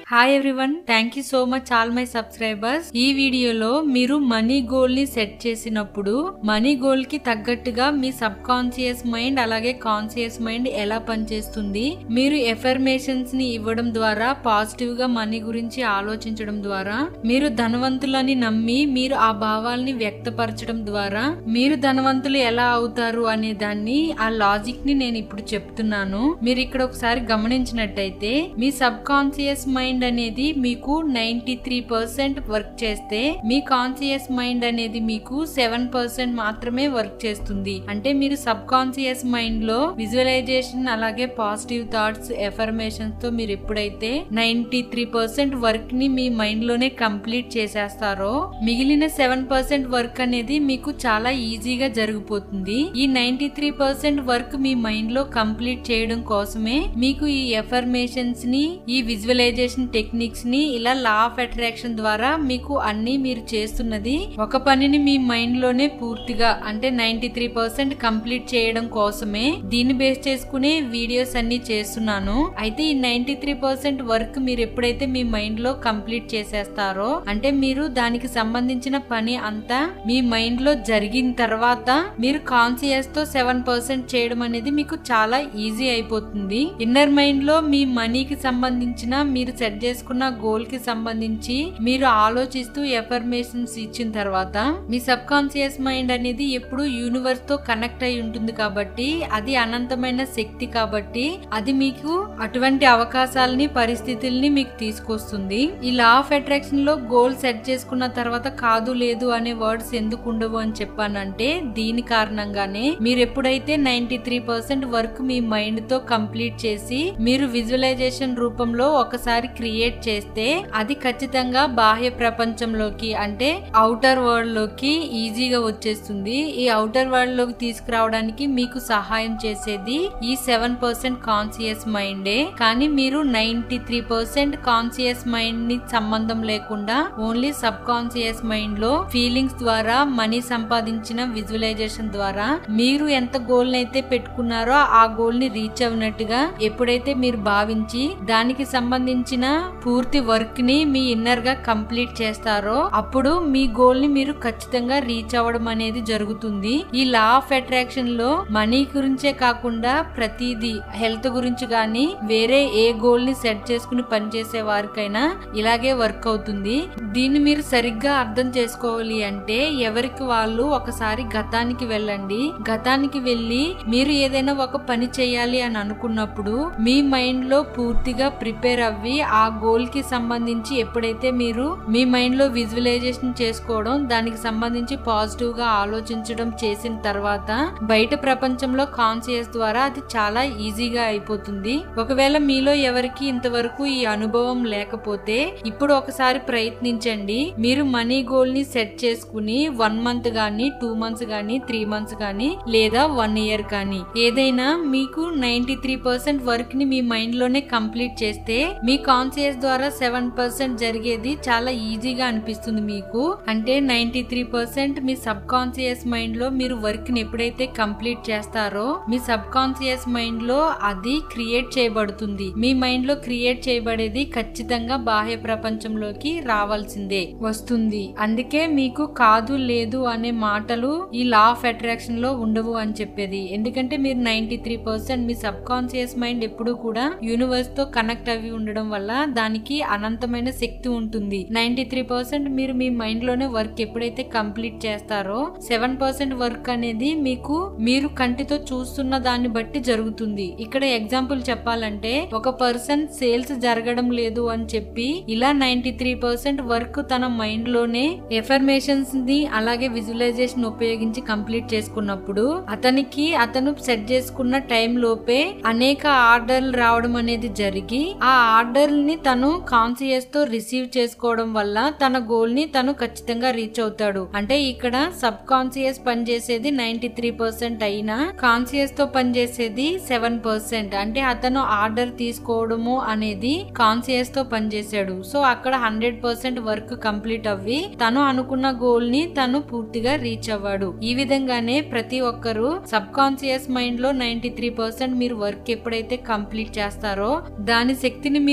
hi everyone thank you so much all my subscribers ఈ వీడియోలో మీరు మనీ గోల్ ని సెట్ చేసినప్పుడు మనీ గోల్ కి తగ్గట్టుగా మీ సబ్ కాన్షియస్ మైండ్ అలాగే కాన్షియస్ మైండ్ ఎలా పనిచేస్తుంది మీరు ఎఫర్మేషన్స్ ని ఇవ్వడం ద్వారా పాజిటివ్ గా మనీ గురించి ఆలోచించడం ద్వారా మీరు ధనవంతులని నమ్మి మీరు ఆ భావాల్ని వ్యక్తపరచడం ద్వారా మీరు ధనవంతులు ఎలా అవుతారు అనే దాన్ని ఆ లాజిక్ ని నేను ఇప్పుడు చెప్తున్నాను మీరు ఇక్కడ ఒకసారి గమనించినట్టయితే మీ సబ్ కాన్షియస్ మైండ్ అనేది మీకు నైన్టీ త్రీ పర్సెంట్ వర్క్ చేస్తే మీ కాన్షియస్ మైండ్ అనేది మీకు సెవెన్ పర్సెంట్ మాత్రమే వర్క్ చేస్తుంది అంటే మీరు సబ్ కాన్షియస్ మైండ్ లో విజువలైజేషన్ అలాగే పాజిటివ్ థాట్స్ ఎఫర్మేషన్స్ తో మీరు ఎప్పుడైతే నైన్టీ త్రీ పర్సెంట్ వర్క్ ని మీ మైండ్ లోనే కంప్లీట్ చేసేస్తారో మిగిలిన సెవెన్ పర్సెంట్ వర్క్ అనేది మీకు చాలా ఈజీగా జరిగిపోతుంది ఈ నైన్టీ త్రీ పర్సెంట్ వర్క్ మీ మైండ్ లో కంప్లీట్ చేయడం కోసమే మీకు ఈ ఎఫర్మేషన్స్ ని ఈ విజువలైజేషన్ టెక్నిక్స్ ని ఇలా లా ఆఫ్ అట్రాక్షన్ ద్వారా మీకు అన్ని మీరు చేస్తున్నది ఒక పనిని మీ మైండ్ లోనే పూర్తిగా అంటే నైన్టీ త్రీ పర్సెంట్ కంప్లీట్ చేయడం కోసమే దీన్ని బేస్ చేసుకునే వీడియోస్ అన్ని చేస్తున్నాను అయితే ఈ నైన్టీ త్రీ పర్సెంట్ వర్క్ మీరు ఎప్పుడైతే మీ మైండ్ లో కంప్లీట్ చేసేస్తారో అంటే మీరు దానికి సంబంధించిన పని అంతా మీ మైండ్ లో జరిగిన తర్వాత మీరు కాన్సియస్ తో సెవెన్ పర్సెంట్ చేయడం అనేది మీకు చాలా ఈజీ అయిపోతుంది ఇన్నర్ మైండ్ లో మీ మనీకి సంబంధించిన మీరు సెట్ చేసుకున్న గోల్ కి సంబంధించి మీరు ఆలోచిస్తూ ఎఫర్మేషన్స్ ఇచ్చిన తర్వాత మీ సబ్ కాన్సియస్ మైండ్ అనేది ఎప్పుడు యూనివర్స్ తో కనెక్ట్ అయి ఉంటుంది కాబట్టి అది అనంతమైన శక్తి కాబట్టి అది మీకు అటువంటి అవకాశాలని పరిస్థితుల్ని మీకు తీసుకొస్తుంది ఈ లా ఆఫ్ అట్రాక్షన్ లో గోల్ సెట్ చేసుకున్న తర్వాత కాదు లేదు అనే వర్డ్స్ ఎందుకు ఉండవు అని చెప్పానంటే దీని కారణంగానే మీరు ఎప్పుడైతే నైన్టీ త్రీ పర్సెంట్ వర్క్ మీ మైండ్ తో కంప్లీట్ చేసి మీరు విజువలైజేషన్ రూపంలో ఒకసారి క్రియేట్ చేస్తే అది ఖచ్చితంగా బాహ్య ప్రపంచంలోకి అంటే అవుటర్ వరల్డ్ లోకి ఈజీగా వచ్చేస్తుంది ఈ అవుటర్ వరల్డ్ లోకి తీసుకురావడానికి మీకు సహాయం చేసేది ఈ సెవెన్ పర్సెంట్ కాన్సియస్ మైండే కానీ మీరు ninety three percent conscious mind ని సంబంధం లేకుండా ఓన్లీ సబ్ కాన్సియస్ మైండ్ లో ఫీలింగ్స్ ద్వారా మనీ సంపాదించిన విజువలైజేషన్ ద్వారా మీరు ఎంత గోల్ అయితే పెట్టుకున్నారో ఆ గోల్ ని రీచ్ అవునట్టుగా ఎప్పుడైతే మీరు భావించి దానికి సంబంధించిన పూర్తి వర్క్ ని మీ ఇన్నర్ గా కంప్లీట్ చేస్తారో అప్పుడు మీ గోల్ ని మీరు ఖచ్చితంగా రీచ్ అవ్వడం అనేది జరుగుతుంది ఈ లా ఆఫ్ అట్రాక్షన్ లో మనీ గురించే కాకుండా ప్రతిదీ హెల్త్ గురించి గాని వేరే ఏ గోల్ ని సెట్ చేసుకుని పనిచేసే వారికైనా ఇలాగే వర్క్ అవుతుంది దీన్ని మీరు సరిగ్గా అర్థం చేసుకోవాలి అంటే ఎవరికి వాళ్ళు ఒకసారి గతానికి వెళ్ళండి గతానికి వెళ్ళి మీరు ఏదైనా ఒక పని చేయాలి అని అనుకున్నప్పుడు మీ మైండ్ లో పూర్తిగా ప్రిపేర్ అవ్వి ఆ గోల్ కి సంబంధించి ఎప్పుడైతే మీరు మీ మైండ్ లో విజువలైజేషన్ చేసుకోవడం దానికి సంబంధించి పాజిటివ్ గా ఆలోచించడం చేసిన తర్వాత బయట ప్రపంచంలో కాన్షియస్ ద్వారా అది చాలా ఈజీగా అయిపోతుంది ఒకవేళ మీలో ఎవరికి ఇంతవరకు ఈ అనుభవం లేకపోతే ఇప్పుడు ఒకసారి ప్రయత్నించండి మీరు మనీ గోల్ ని సెట్ చేసుకుని వన్ మంత్ గాని టూ మంత్స్ గాని త్రీ మంత్స్ గాని లేదా వన్ ఇయర్ కానీ ఏదైనా మీకు నైన్టీ త్రీ పర్సెంట్ వర్క్ ని మీ మైండ్ లోనే కంప్లీట్ చేస్తే మీ కాన్షియస్ ద్వారా సెవెన్ పర్సెంట్ జరిగేది చాలా ఈజీగా అనిపిస్తుంది మీకు అంటే నైన్టీ త్రీ పర్సెంట్ మీ సబ్ కాన్షియస్ మైండ్ లో మీరు వర్క్ ని ఎప్పుడైతే కంప్లీట్ చేస్తారో మీ సబ్ కాన్షియస్ మైండ్ లో అది క్రియేట్ చేయబడుతుంది మీ మైండ్ లో క్రియేట్ చేయబడేది ఖచ్చితంగా బాహ్య ప్రపంచంలోకి రావాల్సిందే వస్తుంది అందుకే మీకు కాదు లేదు అనే మాటలు ఈ లా ఆఫ్ అట్రాక్షన్ లో ఉండవు అని చెప్పేది ఎందుకంటే మీరు నైన్టీ త్రీ పర్సెంట్ మీ సబ్ కాన్షియస్ మైండ్ ఎప్పుడు కూడా యూనివర్స్ తో కనెక్ట్ అవి ఉండడం వల్ల దానికి అనంతమైన శక్తి ఉంటుంది నైన్టీ త్రీ పర్సెంట్ మీరు మీ మైండ్ లోనే వర్క్ ఎప్పుడైతే కంప్లీట్ చేస్తారో సెవెన్ పర్సెంట్ వర్క్ అనేది మీకు మీరు కంటితో చూస్తున్న దాన్ని బట్టి జరుగుతుంది ఇక్కడ ఎగ్జాంపుల్ చెప్పాలంటే ఒక పర్సన్ సేల్స్ జరగడం లేదు అని చెప్పి ఇలా నైన్టీ త్రీ పర్సెంట్ వర్క్ తన మైండ్ లోనే ఎఫర్మేషన్స్ ని అలాగే విజువలైజేషన్ ఉపయోగించి కంప్లీట్ చేసుకున్నప్పుడు అతనికి అతను సెట్ చేసుకున్న టైం లోపే అనేక ఆర్డర్లు రావడం అనేది జరిగి ఆ ఆర్డర్ ని తను కాన్సియస్ తో రిసీవ్ చేసుకోవడం వల్ల తన గోల్ ని తను ఖచ్చితంగా రీచ్ అవుతాడు అంటే ఇక్కడ సబ్ కాన్సియస్ పనిచేసేది నైన్టీ త్రీ పర్సెంట్ అయినా కాన్సియస్ తో పనిచేసేది సెవెన్ పర్సెంట్ అంటే అతను ఆర్డర్ తీసుకోవడము అనేది కాన్సియస్ తో పనిచేశాడు సో అక్కడ హండ్రెడ్ పర్సెంట్ వర్క్ కంప్లీట్ అవ్వి తను అనుకున్న గోల్ ని తను పూర్తిగా రీచ్ అవ్వాడు ఈ విధంగానే ప్రతి ఒక్కరు సబ్ కాన్సియస్ మైండ్ లో నైన్టీ త్రీ పర్సెంట్ మీరు వర్క్ ఎప్పుడైతే కంప్లీట్ చేస్తారో దాని శక్తిని మీరు ఉపయోగించి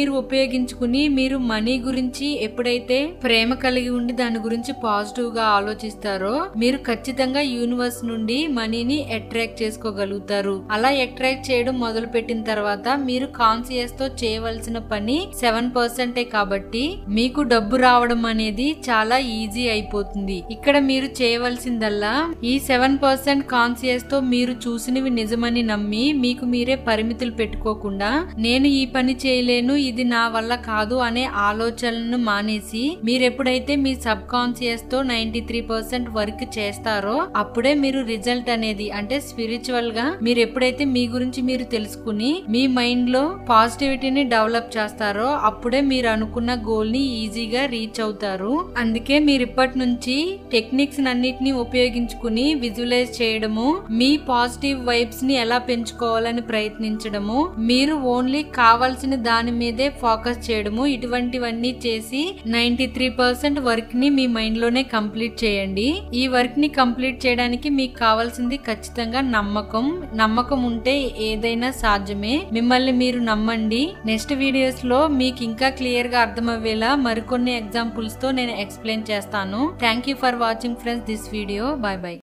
ఉపయోగించుకుని మీరు మనీ గురించి ఎప్పుడైతే ప్రేమ కలిగి ఉండి దాని గురించి పాజిటివ్ గా ఆలోచిస్తారో మీరు ఖచ్చితంగా యూనివర్స్ నుండి మనీని అట్రాక్ట్ చేసుకోగలుగుతారు అలా అట్రాక్ట్ చేయడం మొదలు పెట్టిన తర్వాత మీరు కాన్సియస్ తో చేయవలసిన పని సెవెన్ పర్సెంటే కాబట్టి మీకు డబ్బు రావడం అనేది చాలా ఈజీ అయిపోతుంది ఇక్కడ మీరు చేయవలసిందల్లా ఈ సెవెన్ పర్సెంట్ కాన్సియస్ తో మీరు చూసినవి నిజమని నమ్మి మీకు మీరే పరిమితులు పెట్టుకోకుండా నేను ఈ పని చేయలేను ఇది నా వల్ల కాదు అనే ఆలోచనలను మానేసి మీరు ఎప్పుడైతే మీ సబ్ కాన్సియస్ తో నైన్టీ త్రీ పర్సెంట్ వర్క్ చేస్తారో అప్పుడే మీరు రిజల్ట్ అనేది అంటే స్పిరిచువల్ గా మీరు ఎప్పుడైతే మీ గురించి మీరు తెలుసుకుని మీ మైండ్ లో పాజిటివిటీని డెవలప్ చేస్తారో అప్పుడే మీరు అనుకున్న గోల్ ని ఈజీగా రీచ్ అవుతారు అందుకే మీరు ఇప్పటి నుంచి టెక్నిక్స్ అన్నిటిని ఉపయోగించుకుని విజువలైజ్ చేయడము మీ పాజిటివ్ వైబ్స్ ని ఎలా పెంచుకోవాలని ప్రయత్నించడము మీరు ఓన్లీ కావాల్సిన దాని మీదే ఫోకస్ చేయడము ఇటువంటివన్నీ చేసి నైన్టీ త్రీ పర్సెంట్ వర్క్ ని మీ మైండ్ లోనే కంప్లీట్ చేయండి ఈ వర్క్ ని కంప్లీట్ చేయడానికి మీకు కావాల్సింది ఖచ్చితంగా నమ్మకం నమ్మకం ఉంటే ఏదైనా సాధ్యమే మిమ్మల్ని మీరు నమ్మండి నెక్స్ట్ వీడియోస్ లో మీకు ఇంకా క్లియర్ గా అర్థమయ్యేలా మరికొన్ని ఎగ్జాంపుల్స్ తో నేను ఎక్స్ప్లెయిన్ చేస్తాను thank you for watching friends this video bye bye